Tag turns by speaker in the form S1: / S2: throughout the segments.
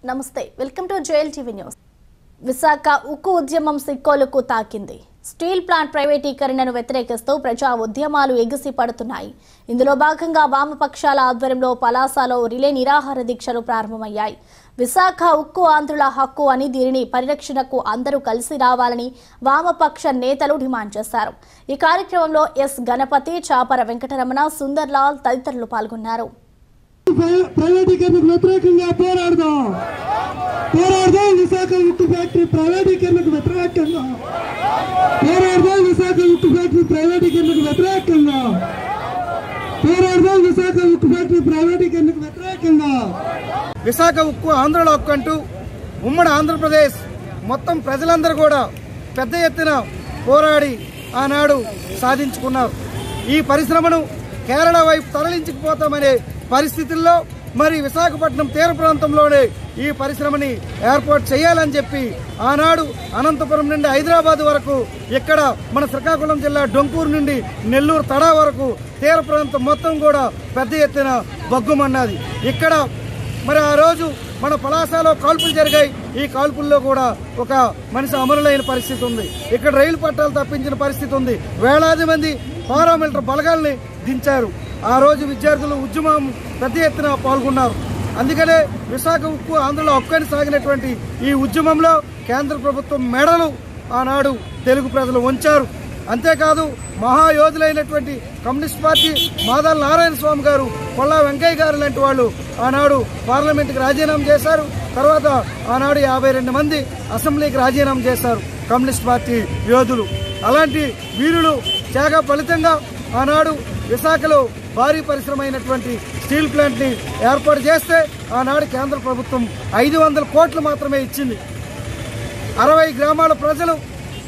S1: నమస్తే welcome to JL TV news Visakha ఉక్కు ఉద్యమం సిక్కోలుకు తాకింది స్టీల్ ప్లాంట్ ప్రైవేటీకరణను వ్యతిరేకిస్తూ ప్రజా ఉద్యమాలు ఎగిసి పడుతున్నాయి ఇందులో భాగంగా వామపక్షాల ఆధ్వర్యంలో పలాసలో రిలే నిరాహార దీక్షలు ప్రారంభమయ్యాయి విశాఖ ఉక్కు ఆంధ్రుల హక్కు అని దీనిని పరిరక్షణకు అందరూ కలిసి రావాలని వామపక్ష నేతలు డిమాండ్ చేశారు ఈ కార్యక్రమంలో ఎస్ గణపతి చాపర వెంకటరమణ సుందర్లాల్ తదితరులు పాల్గొన్నారు
S2: ప్ర- ప్రైవేటీకరణకు వ్యతిరేకంగా పోరాడదాం పోరాడదాం విశాఖ ఉక్కు ఫ్యాక్టరీ ప్రైవేటీకరణకు వ్యతిరేకంగా పోరాడదాం విశాఖ ఉక్కు ఫ్యాక్టరీ ప్రైవేటీకరణకు వ్యతిరేకంగా పోరాడదాం విశాఖ ఉక్కు ఫ్యాక్టరీ ప్రైవేటీకరణకు వ్యతిరేకంగా
S3: విశాఖ ఉక్కు ఆంధ్రలో హక్కు అంటూ ఉమ్మడి ఆంధ్రప్రదేశ్ మొత్తం ప్రజలందరూ కూడా పెద్ద ఎత్తున పోరాడి ఆనాడు సాధించుకున్నారు ఈ పరిశ్రమను కేరళ వైపు తరలించుకుపోతామనే పరిస్థితుల్లో మరి విశాఖపట్నం తీర ప్రాంతంలోనే ఈ పరిశ్రమని ఏర్పాటు చేయాలని చెప్పి ఆనాడు అనంతపురం నుండి హైదరాబాద్ వరకు ఇక్కడ మన శ్రీకాకుళం జిల్లా డొంకూరు నుండి నెల్లూరు తడా వరకు తీర ప్రాంతం మొత్తం కూడా పెద్ద ఎత్తున బగ్గుమన్నది ఇక్కడ మరి ఆ రోజు మన పలాసలో కాల్పులు జరిగాయి ఈ కాల్పుల్లో కూడా ఒక మనిషి అమరులైన పరిస్థితి ఉంది ఇక్కడ రైలు పట్టాలు తప్పించిన పరిస్థితి ఉంది వేలాది మంది పారామిలిటరీ బలగాల్ని దించారు ఆ రోజు విద్యార్థులు ఉద్యమం పెద్ద ఎత్తున పాల్గొన్నారు అందుకనే విశాఖ ఉక్కు ఆంధ్రలో హక్కుని సాగినటువంటి ఈ ఉద్యమంలో కేంద్ర ప్రభుత్వం మెడలు ఆనాడు తెలుగు ప్రజలు ఉంచారు అంతేకాదు మహాయోధులైనటువంటి కమ్యూనిస్ట్ పార్టీ మాదాల నారాయణ స్వామి గారు కొల్లా వెంకయ్య గారు లాంటి వాళ్ళు ఆనాడు పార్లమెంట్కి రాజీనామా చేశారు తర్వాత ఆనాడు యాభై రెండు మంది అసెంబ్లీకి రాజీనామా చేశారు కమ్యూనిస్ట్ పార్టీ యోధులు అలాంటి వీరులు త్యాగ ఫలితంగా ఆనాడు విశాఖలో భారీ పరిశ్రమ అయినటువంటి స్టీల్ ప్లాంట్ని ఏర్పాటు చేస్తే ఆనాడు కేంద్ర ప్రభుత్వం ఐదు వందల కోట్లు మాత్రమే ఇచ్చింది అరవై గ్రామాల ప్రజలు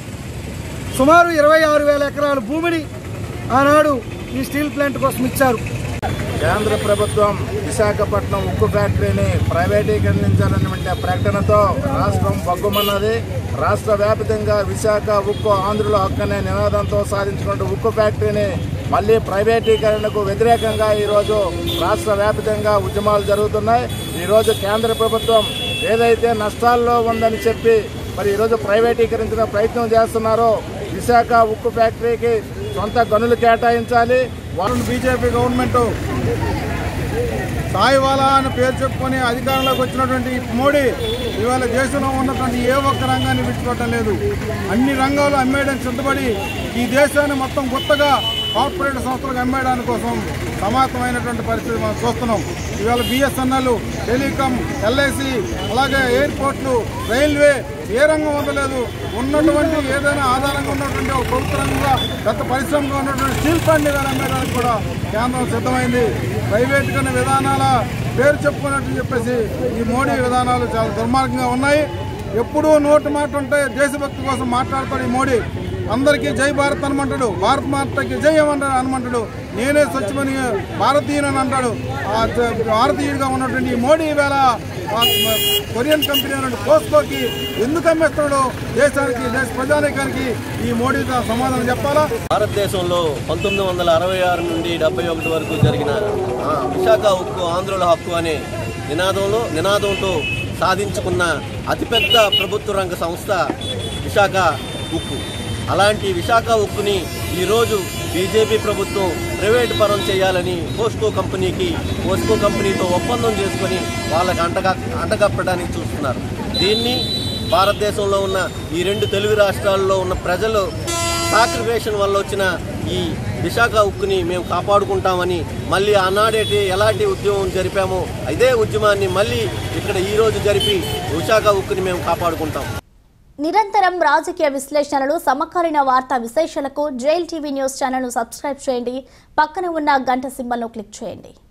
S3: సుమారు ఇరవై ఆరు వేల ఎకరాల భూమిని ఆనాడు ఈ స్టీల్ ప్లాంట్ కోసం ఇచ్చారు
S4: కేంద్ర ప్రభుత్వం విశాఖపట్నం ఉక్కు ఫ్యాక్టరీని ప్రైవేటీకరించాలనే ప్రకటనతో రాష్ట్రం బగ్గుమన్నది రాష్ట్ర వ్యాప్తంగా విశాఖ ఉక్కు ఆంధ్రుల హక్కు అనే నినాదంతో సాధించుకున్న ఉక్కు ఫ్యాక్టరీని మళ్ళీ ప్రైవేటీకరణకు వ్యతిరేకంగా ఈరోజు రాష్ట్ర వ్యాప్తంగా ఉద్యమాలు జరుగుతున్నాయి ఈరోజు కేంద్ర ప్రభుత్వం ఏదైతే నష్టాల్లో ఉందని చెప్పి మరి ఈరోజు ప్రైవేటీకరించిన ప్రయత్నం చేస్తున్నారో విశాఖ ఉక్కు ఫ్యాక్టరీకి సొంత గనులు కేటాయించాలి
S5: వాళ్ళని బీజేపీ గవర్నమెంట్ సాయివాలా అని పేరు చెప్పుకొని అధికారంలోకి వచ్చినటువంటి ఈ మోడీ ఇవాళ దేశంలో ఉన్నటువంటి ఏ ఒక్క రంగాన్ని విడిచిపెట్టడం లేదు అన్ని రంగాలు అమ్మేయడానికి సిద్ధపడి ఈ దేశాన్ని మొత్తం కొత్తగా కార్పొరేట్ సంస్థలకు అమ్మేయడానికి కోసం సమానమైనటువంటి పరిస్థితి మనం చూస్తున్నాం ఇవాళ బిఎస్ఎన్ఎల్ టెలికాం ఎల్ఐసి అలాగే ఎయిర్పోర్ట్లు రైల్వే ఏ రంగం ఉండలేదు ఉన్నటువంటి ఏదైనా ఆధారంగా ఉన్నటువంటి ఒక ప్రభుత్వ రంగంగా గత పరిశ్రమగా ఉన్నటువంటి స్టీల్ ప్లాంట్ గారు అమ్మేయడానికి కూడా కేంద్రం సిద్ధమైంది ప్రైవేటీకరణ విధానాల పేరు చెప్పుకున్నట్టు చెప్పేసి ఈ మోడీ విధానాలు చాలా దుర్మార్గంగా ఉన్నాయి ఎప్పుడూ నోటు మాట ఉంటే దేశభక్తి కోసం మాట్లాడతాడు ఈ మోడీ అందరికీ జై భారత్ అనమంటాడు భారత్ మాతకి జై అమంటాడు అనమంటాడు నేనే స్వచ్ఛమని భారతీయుని అంటాడు ఆ జ- భారతీయుడిగా ఉన్నటువంటి ఈ మోడీ ఈవేళ ఆ కొరియన్ కంపెనీ అయినటువంటి కోస్కోకి ఎందుకు అమ్మేస్తున్నాడు దేశానికి దేశ ప్రజానీకానికి ఈ మోడీ సమాధానం చెప్పాలా
S6: భారతదేశంలో పంతొమ్మిది వందల అరవై ఆరు నుండి డెబ్బై ఒకటి వరకు జరిగిన ఆ, విశాఖ ఉక్కు ఆంధ్రుల హక్కు అనే నినాదంలో నినాదంతో సాధించుకున్న అతిపెద్ద ప్రభుత్వ రంగ సంస్థ విశాఖ ఉక్కు అలాంటి విశాఖ ఉక్కుని ఈరోజు బీజేపీ ప్రభుత్వం ప్రైవేట్ పరం చేయాలని పోస్కో కంపెనీకి పోస్కో కంపెనీతో ఒప్పందం చేసుకొని వాళ్ళకి అంటగా అంటగప్పడానికి చూస్తున్నారు దీన్ని భారతదేశంలో ఉన్న ఈ రెండు తెలుగు రాష్ట్రాల్లో ఉన్న ప్రజలు సాక్రిఫికేషన్ వల్ల వచ్చిన ఈ విశాఖ ఉక్కుని మేము కాపాడుకుంటామని మళ్ళీ ఆనాడేటి ఎలాంటి ఉద్యమం జరిపామో ఇదే ఉద్యమాన్ని మళ్ళీ ఇక్కడ ఈ రోజు జరిపి విశాఖ ఉక్కుని మేము కాపాడుకుంటాం
S1: నిరంతరం రాజకీయ విశ్లేషణలు సమకాలీన వార్తా విశేషాలకు జైల్ టీవీ న్యూస్ ఛానల్ను సబ్స్క్రైబ్ చేయండి పక్కన ఉన్న గంట సింబల్ను క్లిక్ చేయండి